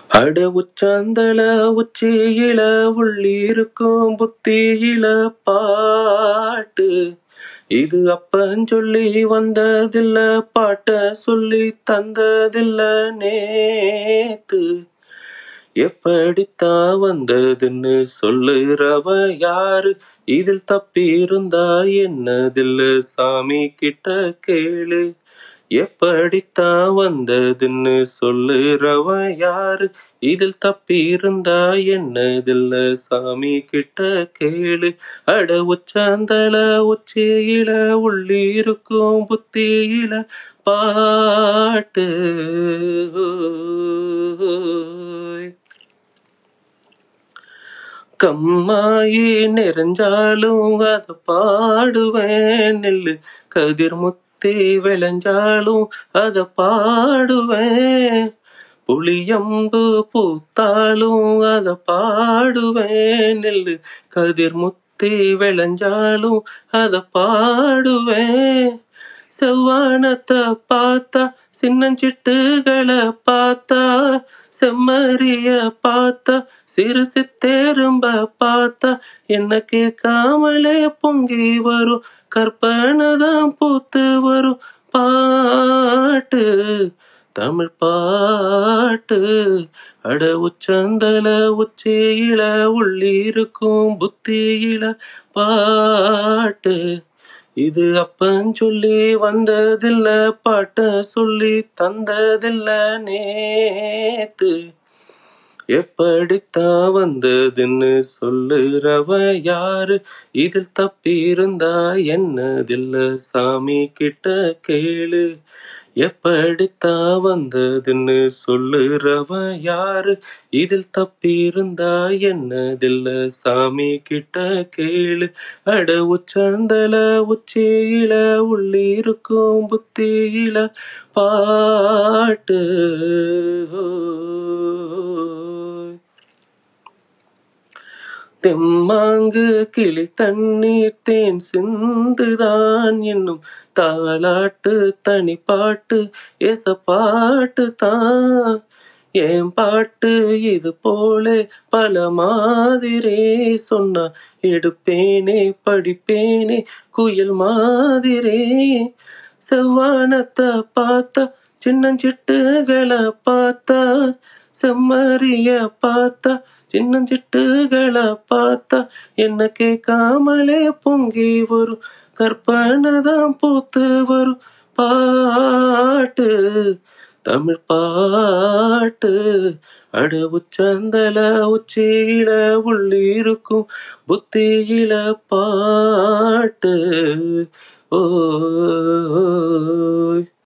அட உச்சாந்தல உச்சியில உள்ளிருக்கும் புத்தியில பாட்டு இது அப்பன் சொல்லி வந்ததில்ல பாட்ட சொல்லி தந்ததில்ல நேத்து எப்படித்தான் வந்ததுன்னு சொல்லுறவ யாரு இதில் தப்பி இருந்தா என்னதில்ல சாமி கிட்ட கேளு எப்படித்தான் வந்ததுன்னு சொல்லுறவ யாரு இதில் தப்பி இருந்தா என்னதில்ல சாமி கிட்ட கேளு அட உச்சாந்தல உச்சியில உள்ளிருக்கும் புத்தியில பாட்டு கம்மாயி நிறைஞ்சாலும் அத பாடுவேன் நெல்லு கதிர் முத்தி விளைஞ்சாலும் அத பாடுவேன் புளியம்பு பூத்தாலும் அத பாடுவேன் நெல்லு கதிர் முத்தி விளைஞ்சாலும் அத பாடுவேன் செவ்வானத்தை பார்த்தா சின்னஞ்சிட்டுகளை பார்த்தா செம்மறிய பார்த்தா சிறு சித்தேரும்ப பார்த்தா என்ன கேட்காமலே பொங்கி வரும் கற்பனைதான் பூத்து வரும் பாட்டு தமிழ் பாட்டு அட உச்சந்தல உச்சியில உள்ளிருக்கும் புத்தியில பாட்டு இது அப்பன் சொல்லி வந்ததில்ல பாட்ட சொல்லி தந்ததில்ல நேத்து எப்படித்தான் வந்ததுன்னு சொல்லுறவ யாரு இதில் தப்பி இருந்தா என்னதில்ல சாமி கிட்ட கேளு எப்படித்தான் வந்ததுன்னு சொல்லுறவ யாரு இதில் தப்பி இருந்தா என்னதில்ல சாமி கிட்ட கேளு அட உச்சந்தல உச்சியில உள்ளிருக்கும் புத்தியில பாட்டு தெம்மாங்கு கிளி தண்ணீர் தேன் சிந்துதான் என்னும் தாலாட்டு தனி பாட்டு எச பாட்டு தான் என் பாட்டு இது போல பல மாதிரி சொன்னா எடுப்பேனே படிப்பேனே குயில் மாதிரி செவ்வானத்தை பார்த்தா சின்னஞ்சிட்டுகளை பார்த்தா செம்மறிய பார்த்தா சின்னஞ்சிட்டுகளை பார்த்தா என்ன கேட்காமலே பொங்கி வரும் கற்பனைதான் பூத்து வரும் பாட்டு தமிழ் பாட்டு அட உச்சந்தல உச்சியில உள்ளிருக்கும் புத்தியில பாட்டு ஓ